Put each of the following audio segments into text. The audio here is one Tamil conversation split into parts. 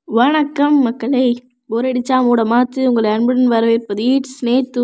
வணக்கம் மக்களே போர் அடிச்சா மூட மாத்து உங்களை அன்புடன் வரவேற்பது இட்ஸ் நேத்து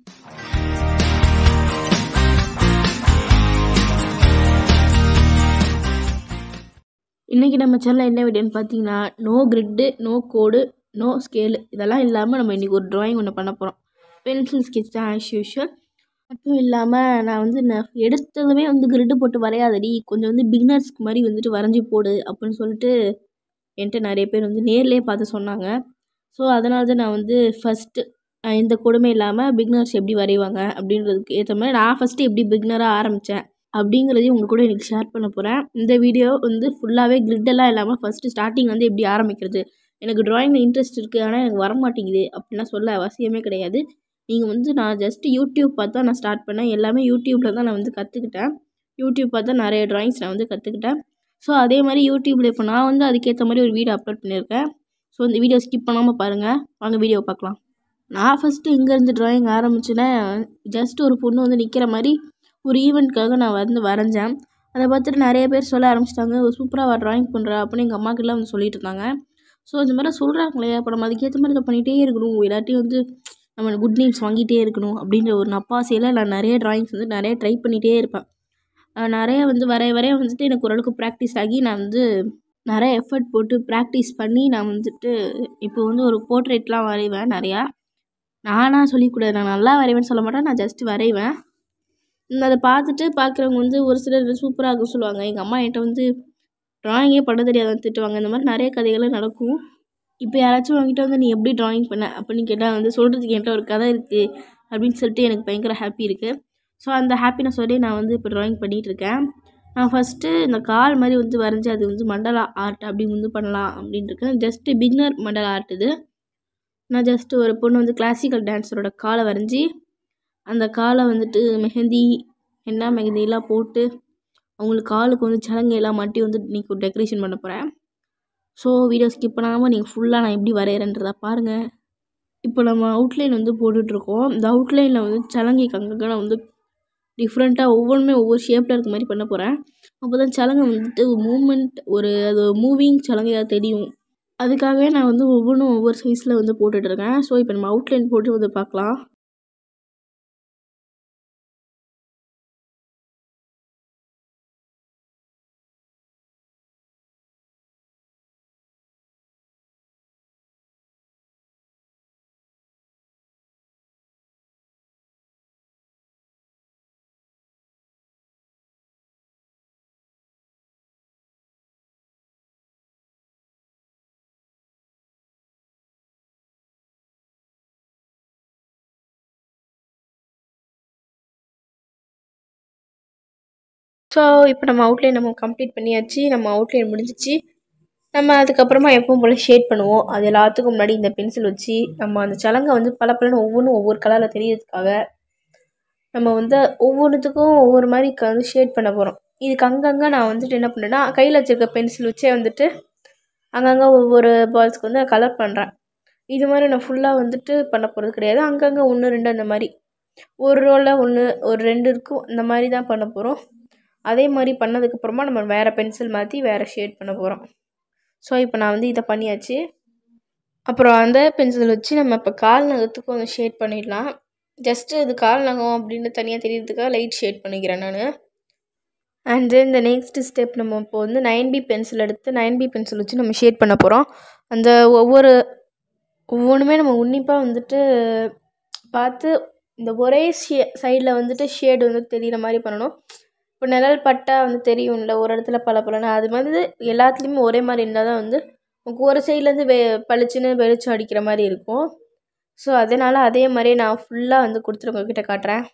இன்றைக்கி நம்ம சேனலில் என்ன வீடியோன்னு பார்த்தீங்கன்னா நோ கிரிட்டு நோ கோடு நோ ஸ்கேலு இதெல்லாம் இல்லாமல் நம்ம இன்றைக்கி ஒரு ட்ராயிங் ஒன்று பண்ண போகிறோம் பென்சில் ஸ்கெட்ச் தான் ஆஸ் யூஷுவல் மட்டும் இல்லாமல் நான் வந்து நான் எடுத்ததுமே வந்து கிரிட்டு போட்டு வரையாதடி கொஞ்சம் வந்து பிகினர்ஸ்க்கு மாதிரி வந்துட்டு வரைஞ்சி போடு அப்படின்னு சொல்லிட்டு என்கிட்ட நிறைய பேர் வந்து நேர்லேயே பார்த்து சொன்னாங்க ஸோ அதனால தான் நான் வந்து ஃபஸ்ட்டு எந்த கொடுமை இல்லாமல் பிகினர்ஸ் எப்படி வரைவாங்க அப்படின்றதுக்கு ஏற்ற மாதிரி நான் ஃபஸ்ட்டு எப்படி பிகினராக ஆரம்பித்தேன் அப்படிங்கிறதையும் உங்கள் கூட எனக்கு ஷேர் பண்ண போகிறேன் இந்த வீடியோ வந்து ஃபுல்லாகவே கிரிட்டெல்லாம் இல்லாமல் ஃபஸ்ட்டு ஸ்டார்டிங் வந்து எப்படி ஆரம்பிக்கிறது எனக்கு ட்ராயிங்கில் இன்ட்ரெஸ்ட் இருக்குது ஆனால் எனக்கு வர மாட்டேங்குது அப்படின்லாம் சொல்ல அவசியமே கிடையாது நீங்கள் வந்து நான் ஜஸ்ட் யூடியூப் பார்த்து தான் நான் ஸ்டார்ட் பண்ணேன் எல்லாமே யூடியூப்பில் தான் நான் வந்து கற்றுக்கிட்டேன் யூடியூப் பார்த்து தான் நிறைய ட்ராயிங்ஸ் நான் வந்து கற்றுக்கிட்டேன் ஸோ அதே மாதிரி யூடியூப்பில் இப்போ நான் வந்து அதுக்கேற்ற மாதிரி ஒரு வீடியோ அப்லோட் பண்ணியிருக்கேன் ஸோ இந்த வீடியோ ஸ்கிப் பண்ணாமல் பாருங்கள் வாங்க வீடியோ பார்க்கலாம் நான் ஃபஸ்ட்டு இங்கேருந்து ட்ராயிங் ஆரம்பிச்சேன்னா ஜஸ்ட் ஒரு பொண்ணு வந்து நிற்கிற மாதிரி ஒரு ஈவெண்ட்காக நான் வந்து வரைஞ்சேன் அதை பார்த்துட்டு நிறைய பேர் சொல்ல ஆரம்பிச்சிட்டாங்க சூப்பராக ட்ராயிங் பண்ணுறா அப்படின்னு எங்கள் அம்மாக்கெல்லாம் வந்து சொல்லிட்டு இருந்தாங்க ஸோ இந்த மாதிரி சொல்கிறாங்களே அப்போ நம்ம அதுக்கேற்ற மாதிரி இதை பண்ணிகிட்டே இருக்கணும் இல்லாட்டி வந்து நம்ம குட் நேம்ஸ் வாங்கிட்டே இருக்கணும் அப்படின்ற ஒரு நப்பாசையில் நான் நிறைய ட்ராயிங்ஸ் வந்து நிறைய ட்ரை பண்ணிகிட்டே இருப்பேன் நிறைய வந்து வரைய வரைய வந்துட்டு எனக்கு ஓரளவுக்கு ப்ராக்டிஸ் ஆகி நான் வந்து நிறைய எஃபர்ட் போட்டு ப்ராக்டிஸ் பண்ணி நான் வந்துட்டு இப்போ வந்து ஒரு போர்ட்ரேட்லாம் வரைவேன் நிறையா நானாக சொல்லிக்கூடாது நான் நல்லா வரைவேன்னு சொல்ல மாட்டேன் நான் ஜஸ்ட்டு வரைவேன் அதை பார்த்துட்டு பார்க்குறவங்க வந்து ஒரு சிலர் சூப்பராக இருக்குன்னு சொல்லுவாங்க எங்கள் அம்மா என்கிட்ட வந்து ட்ராயிங்கே பண்ண தெரியாதுன்னு திட்டுவாங்க இந்த மாதிரி நிறைய கதைகளும் நடக்கும் இப்போ யாராச்சும் உங்ககிட்ட வந்து நீ எப்படி ட்ராயிங் பண்ண அப்படின்னு கேட்டால் வந்து சொல்கிறதுக்கு என்கிட்ட ஒரு கதை இருக்குது அப்படின்னு சொல்லிட்டு எனக்கு பயங்கர ஹாப்பி இருக்குது ஸோ அந்த ஹாப்பினஸோடய நான் வந்து இப்போ ட்ராயிங் பண்ணிகிட்ருக்கேன் நான் ஃபஸ்ட்டு இந்த கால் மாதிரி வந்து வரைஞ்சி அது வந்து மண்டலா ஆர்ட் அப்படி வந்து பண்ணலாம் அப்படின்ட்டு இருக்கேன் ஜஸ்ட்டு பிகினர் மண்டலா ஆர்ட் இது நான் ஜஸ்ட்டு ஒரு பொண்ணு வந்து கிளாசிக்கல் டான்ஸரோட காலை வரைஞ்சி அந்த காலை வந்துட்டு மெஹந்தி என்ன மெஹந்திலாம் போட்டு அவங்களுக்கு காலுக்கு வந்து சலங்கையெல்லாம் மாட்டி வந்து இன்றைக்கி டெக்கரேஷன் பண்ண போகிறேன் ஸோ வீடியோ ஸ்கிப் பண்ணாமல் நீங்கள் ஃபுல்லாக நான் எப்படி வரைகிறேன்றதை பாருங்கள் இப்போ நம்ம அவுட்லைன் வந்து போட்டுட்ருக்கோம் இந்த அவுட்லைனில் வந்து சலங்கைக்கு அங்கங்கே நான் வந்து டிஃப்ரெண்ட்டாக ஒவ்வொன்றுமே ஒவ்வொரு ஷேப்பில் இருக்க மாதிரி பண்ண போகிறேன் அப்போ தான் சலங்கை வந்துட்டு மூமெண்ட் ஒரு அது மூவிங் சலங்கையாக தெரியும் அதுக்காகவே நான் வந்து ஒவ்வொன்றும் ஒவ்வொரு சைஸில் வந்து போட்டுட்ருக்கேன் ஸோ இப்போ நம்ம அவுட்லைன் போட்டு வந்து பார்க்கலாம் ஸோ இப்போ நம்ம அவுட்லைன் நம்ம கம்ப்ளீட் பண்ணியாச்சு நம்ம அவுட்லைன் முடிஞ்சிச்சு நம்ம அதுக்கப்புறமா எப்பவும் போல் ஷேட் பண்ணுவோம் அது எல்லாத்துக்கும் முன்னாடி இந்த பென்சில் வச்சு நம்ம அந்த சலங்கை வந்து பல பலன்னு ஒவ்வொன்றும் ஒவ்வொரு கலரில் தெரியறதுக்காக நம்ம வந்து ஒவ்வொன்றுத்துக்கும் ஒவ்வொரு மாதிரி வந்து ஷேட் பண்ண போகிறோம் இதுக்கு அங்கங்கே நான் வந்துட்டு என்ன பண்ணேன்னா கையில் வச்சுருக்க பென்சில் வச்சே வந்துட்டு அங்கங்கே ஒவ்வொரு பால்ஸ்க்கு வந்து கலர் பண்ணுறேன் இது மாதிரி நான் ஃபுல்லாக வந்துட்டு பண்ண போகிறது கிடையாது அங்கங்கே ஒன்று ரெண்டு அந்த மாதிரி ஒரு ரோவில் ஒன்று ஒரு ரெண்டு இருக்கும் இந்த மாதிரி தான் பண்ண போகிறோம் அதே மாதிரி பண்ணதுக்கப்புறமா நம்ம வேறு பென்சில் மாற்றி வேறு ஷேட் பண்ண போகிறோம் ஸோ இப்போ நான் வந்து இதை பண்ணியாச்சு அப்புறம் அந்த பென்சில் வச்சு நம்ம இப்போ கால் நகத்துக்கும் வந்து ஷேட் பண்ணிடலாம் ஜஸ்ட்டு இது கால் நகம் அப்படின்னு தனியாக தெரியறதுக்காக லைட் ஷேட் பண்ணிக்கிறேன் நான் அண்ட் தென் இந்த நெக்ஸ்ட் ஸ்டெப் நம்ம இப்போ வந்து நைன் பி பென்சில் எடுத்து நைன் பி பென்சில் வச்சு நம்ம ஷேட் பண்ண போகிறோம் அந்த ஒவ்வொரு ஒவ்வொன்றுமே நம்ம உன்னிப்பாக வந்துட்டு பார்த்து இந்த ஒரே ஷே சைடில் வந்துட்டு ஷேடு வந்து தெரிகிற மாதிரி பண்ணணும் இப்போ நிழல் பட்டா வந்து தெரியும்ல ஒரு இடத்துல பல பலன்னு அது மாதிரி எல்லாத்துலேயுமே ஒரே மாதிரி இருந்தால் தான் வந்து உங்களுக்கு ஒரு சைட்லேருந்து வெ பளிச்சுன்னு வெளிச்சம் அடிக்கிற மாதிரி இருக்கும் ஸோ அதனால் அதே மாதிரியே நான் ஃபுல்லாக வந்து கொடுத்துட்டு உங்ககிட்ட காட்டுறேன்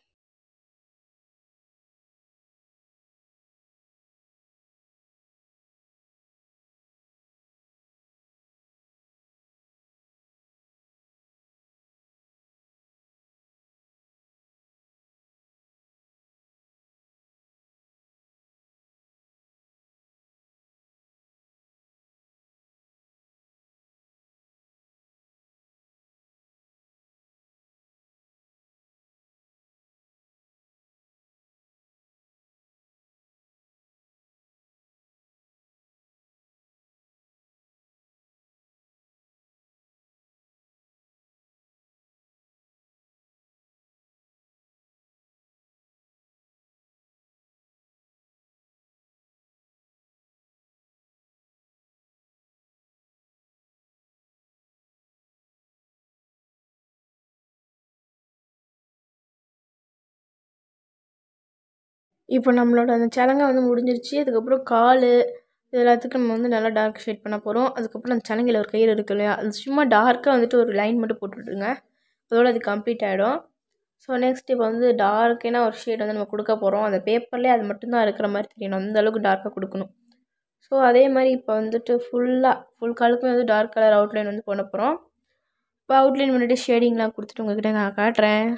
இப்போ நம்மளோட அந்த சலங்கை வந்து முடிஞ்சிருச்சு அதுக்கப்புறம் கால் இது எல்லாத்துக்கும் நம்ம வந்து நல்லா டார்க் ஷேட் பண்ண போகிறோம் அதுக்கப்புறம் அந்த சலங்கையில் ஒரு கயிறு இருக்கு இல்லையா அது சும்மா டார்க்காக வந்துட்டு ஒரு லைன் மட்டும் போட்டு விட்ருங்க அதோட அது கம்ப்ளீட் ஆகிடும் ஸோ நெக்ஸ்ட் இப்போ வந்து டார்க்கான ஒரு ஷேட் வந்து நம்ம கொடுக்க போகிறோம் அந்த பேப்பர்லேயே அது மட்டும்தான் இருக்கிற மாதிரி தெரியணும் அந்த அளவுக்கு டார்க்காக கொடுக்கணும் ஸோ அதே மாதிரி இப்போ வந்துட்டு ஃபுல்லாக ஃபுல் காலுக்குமே வந்து டார்க் கலர் அவுட்லைன் வந்து பண்ண போகிறோம் இப்போ அவுட்லைன் பண்ணிட்டு ஷேடிங்லாம் கொடுத்துட்டு உங்ககிட்ட நான் காட்டுறேன்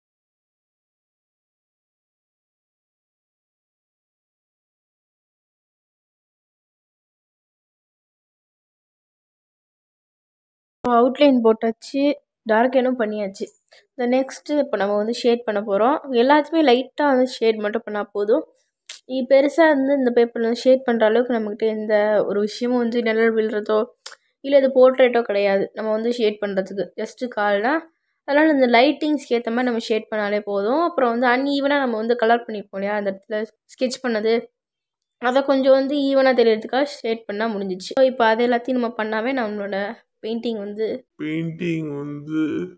அவுட்லைன் போட்டாச்சு டார்க் இன்னும் பண்ணியாச்சு இந்த நெக்ஸ்ட்டு இப்போ நம்ம வந்து ஷேட் பண்ண போகிறோம் எல்லாத்தையுமே லைட்டாக வந்து ஷேட் மட்டும் பண்ணால் போதும் நீ பெருசாக வந்து இந்த பேப்பரில் வந்து ஷேட் பண்ணுற அளவுக்கு நம்மக்கிட்ட எந்த ஒரு விஷயமும் வந்து நிழல் விழுறதோ இல்லை இது போர்ட்ரேட்டோ கிடையாது நம்ம வந்து ஷேட் பண்ணுறதுக்கு ஜஸ்ட்டு கால்னா அதனால் இந்த லைட்டிங்ஸ்க்கு ஏற்ற மாதிரி நம்ம ஷேட் பண்ணாலே போதும் அப்புறம் வந்து அன்ஈவனாக நம்ம வந்து கலர் பண்ணியிருப்போம் இல்லையா அந்த இடத்துல ஸ்கெட்ச் பண்ணது அதை கொஞ்சம் வந்து ஈவனாக தெரியறதுக்காக ஷேட் பண்ணால் முடிஞ்சிச்சு ஸோ இப்போ அது எல்லாத்தையும் நம்ம பண்ணாவே நம்மளோட பெயிண்டிங் வந்து பெயிண்டிங் வந்து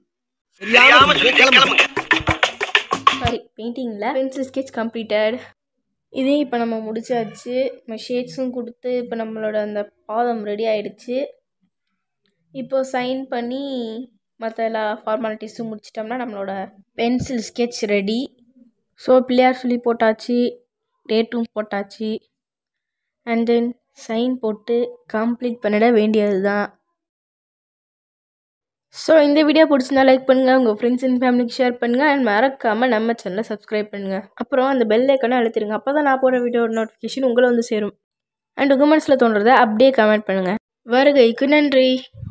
சாரி பெயிண்டிங்கில் பென்சில் ஸ்கெட்ச் கம்ப்ளீட்டட் இதே இப்போ நம்ம முடிச்சாச்சு நம்ம ஷேட்ஸும் கொடுத்து இப்போ நம்மளோட அந்த பாதம் ரெடி ஆயிடுச்சு இப்போ சைன் பண்ணி மற்ற எல்லா ஃபார்மாலிட்டிஸும் முடிச்சிட்டோம்னா நம்மளோட pencil sketch ready so Pillaiyar சொல்லி போட்டாச்சு டேட்டும் போட்டாச்சு அண்ட் தென் சைன் போட்டு கம்ப்ளீட் பண்ணிட வேண்டியது தான் ஸோ இந்த வீடியோ பிடிச்சிருந்தா லைக் பண்ணுங்கள் உங்கள் ஃப்ரெண்ட்ஸ் அண்ட் ஃபேமிலிக்கு ஷேர் பண்ணுங்கள் அண்ட் மறக்காமல் நம்ம சேனலை சப்ஸ்கிரைப் பண்ணுங்கள் அப்புறம் அந்த பெல் ஐக்கனை அழுத்திடுங்க அப்போ தான் நான் போடுற வீடியோ நோட்டிஃபிகேஷன் உங்களை வந்து சேரும் அண்ட் உங்கள் மனசில் தோன்றதை அப்படியே கமெண்ட் பண்ணுங்கள் வருகைக்கு நன்றி